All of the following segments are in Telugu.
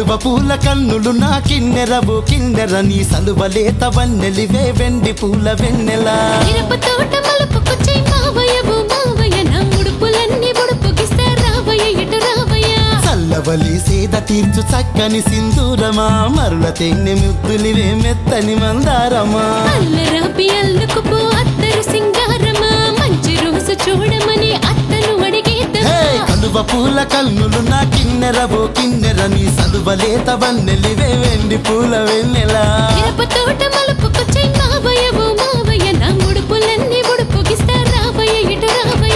కలువ పూల కన్నులు నా కిన్నెరవు కిన్నెర నీ సలువలేత వన్నెలివే వెండి పూల వెన్నెలా మిరప తోట మలుపుకొచ్చే మావయ్యవు మావయ్య నా ఉడుపులన్నీ ఉడుపుకిస్తే రావయ్య ఇటు రావయ్య చల్లవలి సేద తీర్చు చక్కని సింధూరమా మరుల తేనె ముద్దులివే మెత్తని మందారమా అల్లరాపి అల్లుకుపో అత్తరు సింగారమా మంచి రోజు చూడమని అత్తను హే అడిగేద్దా కలువ పూల కన్నులు నా కిన్నెరవు కిన్నెర నీ సలువలేత వన్నెలివే వెండి పూల వెన్నెలా మిరప తోట మలుపుకొచ్చే మావయ్యవు మావయ్య నా ఉడుపులన్నీ ఉడుపుకిస్తే రావయ్య ఇటు రావయ్య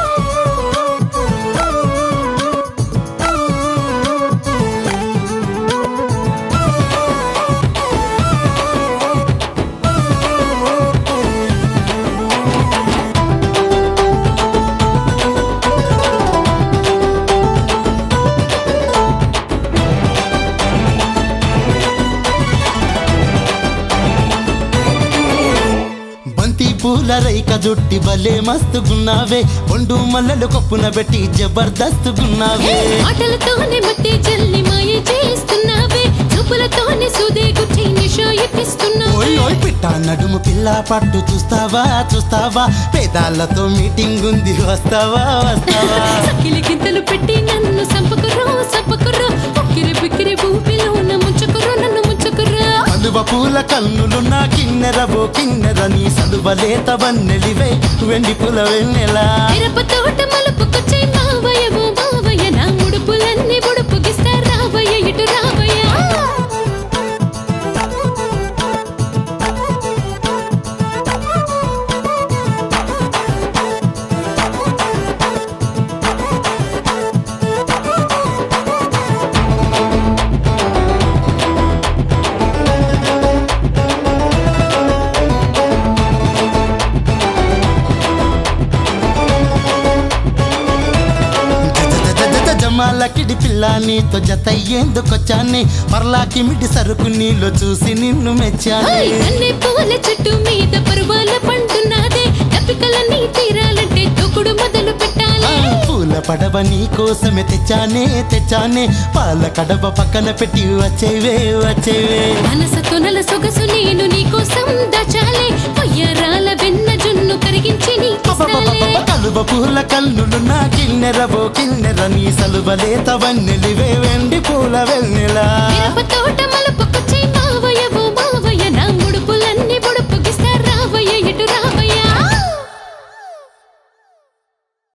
బంతి పూల రైక జుట్టి భలే మస్తుగున్నావే ఒండు మల్లెలు కొప్పున పెట్టి జబర్దస్తుగున్నావే మాటలతోనే మట్టి జల్లి మాయ చేస్తున్నావే చూపులతోనే సుదే గుచ్చి నిషో ఇప్పిస్తున్నావే ఓయ్ ఓయ్ పిట్ట నడుము పిల్ల పట్టు చూస్తావా చూస్తావా పేదాలతో మీటింగ్ ఉంది వస్తావా వస్తావా సకిలి గింతలు పెట్టి నన్ను సంపకురో సంపకురో ఉక్కిరి బిక్కిరి ఊపిలోన ముంచుకురో నన్ను ముంచుకురో కలువ పూల కన్నులు నా కిన్నెరవో కిన్నెర నీ సలువలేత వన్నెలివే వెండి పూల వెన్నెలా మిరప తోట మలుపుకొచ్చే మావయ్యవు మావయ్య నా ముడుపులన్నీ ఉడుపుగిస్తా రావయ్య ఇటు రావయ్య జమాలకిడి పిల్ల నీతో జత ఎందుకొచ్చానే మరలా కిమిడి సరుకు నీలో చూసి నిన్ను మెచ్చానే ఓయ్ కన్నె పూల చెట్టు మీద పరువాల పండున్నదే తప్పికలన్నీ తీరాలంటే తొక్కుడు మొదలు ఆ, పెట్టాలి పూల పడవ నీ కోసమే తెచ్చానే తెచ్చానే పాల కడవ పక్కన పెట్టి వచ్చేవే వచ్చేవే మనసతో నల సొగసు నేను నీకోసం దాచాలే పొయ్యరాల వెన్న జున్ను కరిగించి నీకిస్తాలే కలువ పూల కన్నులు నా కిన్నెరవో కిన్నెర నీ సలువలేత వన్నెలివే వెండి పూల వెన్నెలా మిరప తోట